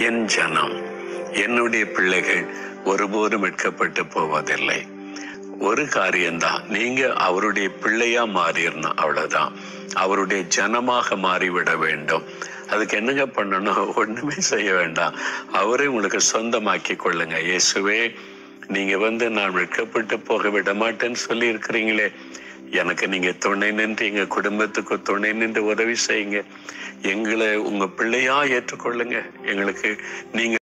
என் ஜனம் என்னுடைய பிள்ளைகள் ஒருபோதும் வெட்கப்பட்டு போவதில்லை ஒரு காரியம்தான் நீங்க அவருடைய பிள்ளையா மாறிடணும் அவ்வளவுதான் அவருடைய ஜனமாக மாறிவிட வேண்டும் அதுக்கு என்னங்க பண்ணணும் ஒண்ணுமே செய்ய வேண்டாம் அவரே உங்களுக்கு சொந்தமாக்கி கொள்ளுங்க இயேசுவே நீங்க வந்து நான் வெட்கப்பட்டு போக விட மாட்டேன்னு சொல்லி இருக்கிறீங்களே எனக்கு நீங்க துணை நின்று எங்க குடும்பத்துக்கு துணை நின்று உதவி செய்யுங்க எங்களை உங்க பிள்ளையா ஏற்றுக்கொள்ளுங்க எங்களுக்கு நீங்க